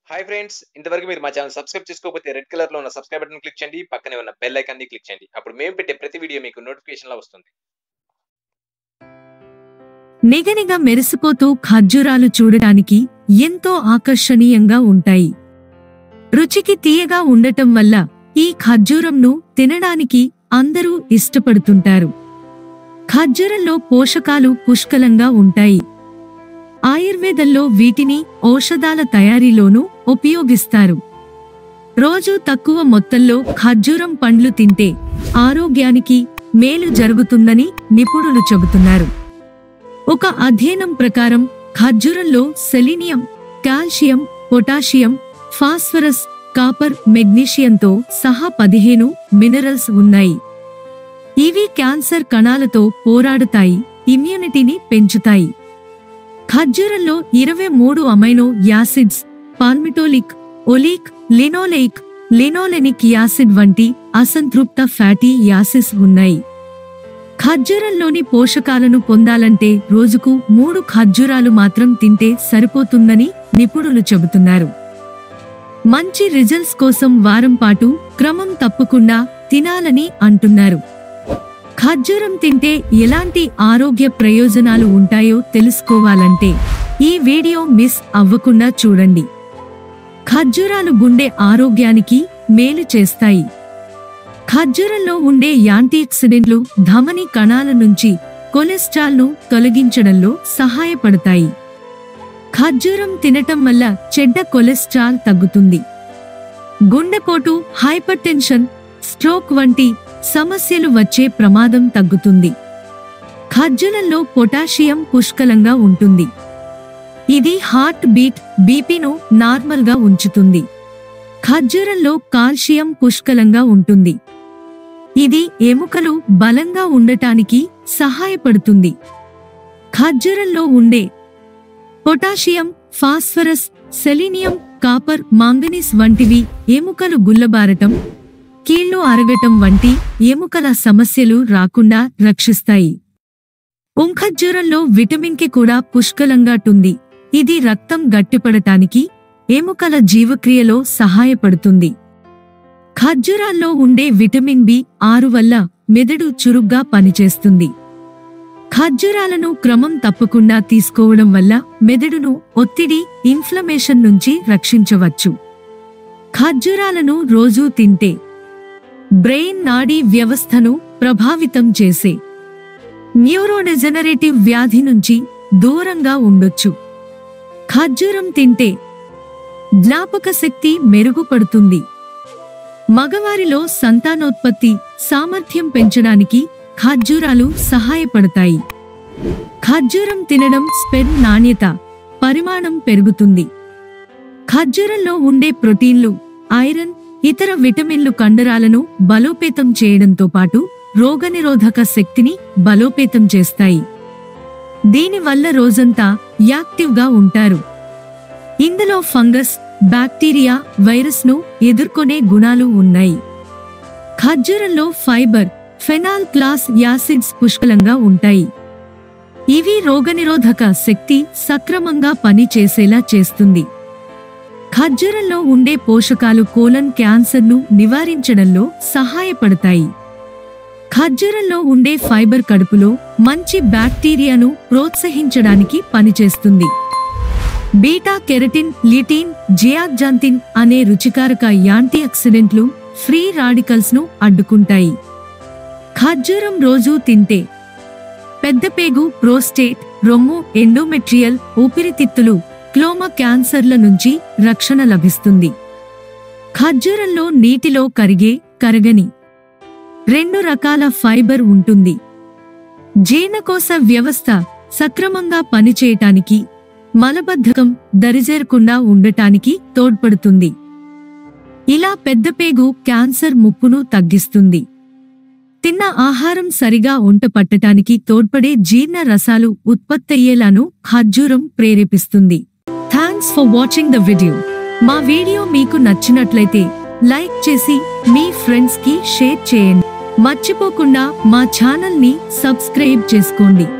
hi friends ఇంతవరకు మీరు మా ఛానల్ సబ్స్క్రైబ్ చేసుకోకపోతే రెడ్ కలర్ లో ఉన్న సబ్స్క్రైబ్ బటన్ క్లిక్ చేయండి పక్కనే ఉన్న బెల్ ఐకాన్ ని క్లిక్ చేయండి అప్పుడు మేము పెట్టే ప్రతి వీడియో మీకు నోటిఫికేషన్ లా వస్తుంది నిగనిగ మెరిసిపోతూ ఖర్జూరాలు చూడటానికి ఎంతో ఆకర్షణీయంగా ఉంటాయి రుచికి తీయగా ఉండటం వల్ల ఈ ఖర్జూరంను తినడానికి అందరూ ఇష్టపడుతుంటారు ఖర్జూరంలో పోషకాలు పుష్కలంగా ఉంటాయి ఆయుర్వేదంలో వీటిని ఔషధాల తయారీలోనూ ఉపయోగిస్తారు రోజు తక్కువ మొత్తంలో ఖర్జూరం పండ్లు తింటే ఆరోగ్యానికి మేలు జరుగుతుందని నిపుణులు చెబుతున్నారు ఒక అధ్యయనం ప్రకారం ఖర్జూరంలో selenium calcium potassium phosphorus copper మెగ్నీషియంతో సహా పదిహేను మినరల్స్ ఉన్నాయి ఇవి క్యాన్సర్ కణాలతో పోరాడుతాయి ఇమ్యూనిటీని పెంచుతాయి ఖర్జూరంలో ఇరవై మూడు amino acids palmitoleic oleic linoleic linolenic acid వంటి అసంతృప్త ఫ్యాటీ యాసిడ్స్ ఉన్నాయి ఖర్జూరంలోని పోషకాలను పొందాలంటే రోజుకు మూడు ఖర్జూరాలు మాత్రం తింటే సరిపోతుందని నిపుణులు చెబుతున్నారు మంచి రిజల్ట్స్ కోసం వారం పాటు క్రమం తప్పకుండా తినాలని అంటున్నారు ఖర్జూరం తింటే ఎలాంటి ఆరోగ్య ప్రయోజనాలు ఉంటాయో తెలుసుకోవాలంటే ఈ వీడియో మిస్ అవ్వకుండా చూడండి ఖర్జూరాలు గుండె ఆరోగ్యానికి మేలు చేస్తాయి ఖర్జూరంలో ఉండే యాంటీఆక్సిడెంట్లు ధమని కణాల నుంచి కొలెస్ట్రాల్ను తొలగించడంలో సహాయపడతాయి ఖర్జూరం తినటం వల్ల చెడ్డ కొలెస్ట్రాల్ తగ్గుతుంది గుండెపోటు హైపర్ టెన్షన్ స్ట్రోక్ వంటి సమస్యలు వచ్చే ప్రమాదం తగ్గుతుంది ఖర్జూరంలో పొటాషియం పుష్కలంగా ఉంటుంది ఇది హార్ట్ బీట్ బీపీను నార్మల్గా ఉంచుతుంది ఖర్జూరంలో కాల్షియం పుష్కలంగా ఉంటుంది ఇది ఎముకలు బలంగా ఉండటానికి సహాయపడుతుంది ఖర్జూరంలో ఉండే potassium phosphorus selenium copper manganese వంటివి ఎముకలు గుల్లబారటం కీళ్లు అరగటం వంటి ఎముకల సమస్యలు రాకుండా రక్షిస్తాయి ఉంఖజ్జూరంలో విటమిన్ కి కూడా పుష్కలంగా టుంది ఇది రక్తం గట్టిపడటానికి ఎముకల జీవక్రియలో సహాయపడుతుంది ఖర్జూరాల్లో ఉండే విటమిన్ బి ఆరు వల్ల మెదడు చురుగ్గా పనిచేస్తుంది ఖర్జూరాలను క్రమం తప్పకుండా తీసుకోవడం వల్ల మెదడును ఒత్తిడి ఇన్ఫ్లమేషన్ నుంచి రక్షించవచ్చు ఖర్జూరాలను రోజూ తింటే బ్రెయిన్ నాడీ వ్యవస్థను ప్రభావితం చేసే న్యూరోడెజనరేటివ్ వ్యాధి నుంచి దూరంగా ఉండొచ్చు ఖర్జూరం తింటే జ్ఞాపక శక్తి మెరుగుపడుతుంది మగవారిలో సంతానోత్పత్తి సామర్థ్యం పెంచడానికి ఖర్జూరాలు సహాయపడతాయి ఖర్జూరం తినడం స్పెర్మ్ నాణ్యత పరిమాణం పెరుగుతుంది ఖర్జూరంలో ఉండే ప్రోటీన్లు ఐరన్ ఇతర విటమిన్లు కండరాలను బలోపేతం చేయడంతో పాటు రోగనిరోధక శక్తిని బలోపేతం చేస్తాయి దీనివల్ల రోజంతా యాక్టివ్గా ఉంటారు ఇందులో ఫంగస్ బ్యాక్టీరియా వైరస్ను ఎదుర్కొనే గుణాలు ఉన్నాయి ఖర్జూరంలో ఫైబర్ ఫెనాల్ క్లాస్ యాసిడ్స్ పుష్కలంగా ఉంటాయి ఇవి రోగనిరోధక శక్తి సక్రమంగా పనిచేసేలా చేస్తుంది ఖర్జూరంలో ఉండే పోషకాలు కోలన్ క్యాన్సర్ను నివారించడంలో సహాయపడతాయి ఖర్జూరంలో ఉండే ఫైబర్ కడుపులో మంచి బ్యాక్టీరియాను ప్రోత్సహించడానికి పనిచేస్తుంది బీటా కెరటిన్ లిటిన్ జియాగ్జాంతిన్ అనే రుచికారక యాంటీఆక్సిడెంట్లు ఫ్రీ రాడికల్స్ ను అడ్డుకుంటాయి ఖర్జూరం రోజూ తింటే పెద్దపేగు ప్రోస్టేట్ రొమ్ము ఎండోమెట్రియల్ ఊపిరితిత్తులు క్లోమ క్యాన్సర్ల నుంచి రక్షణ లభిస్తుంది ఖర్జూరంలో నీటిలో కరిగే కరగని రెండు రకాల ఫైబర్ ఉంటుంది జీర్ణకోశ వ్యవస్థ సక్రమంగా పనిచేయటానికి మలబద్ధకం దరిజేరకుండా ఉండటానికి తోడ్పడుతుంది ఇలా పెద్దపేగు క్యాన్సర్ ముప్పును తగ్గిస్తుంది తిన్న ఆహారం సరిగా వంట పట్టటానికి తోడ్పడే జీర్ణ రసాలు ఉత్పత్తయ్యేలాను ఖర్జూరం ప్రేరేపిస్తుంది thanks for watching the video మా వీడియో మీకు నచ్చినట్లయితే లైక్ చేసి మీ ఫ్రెండ్స్ కి షేర్ చేయండి మర్చిపోకుండా మా ఛానల్ ని సబ్స్క్రైబ్ చేసుకోండి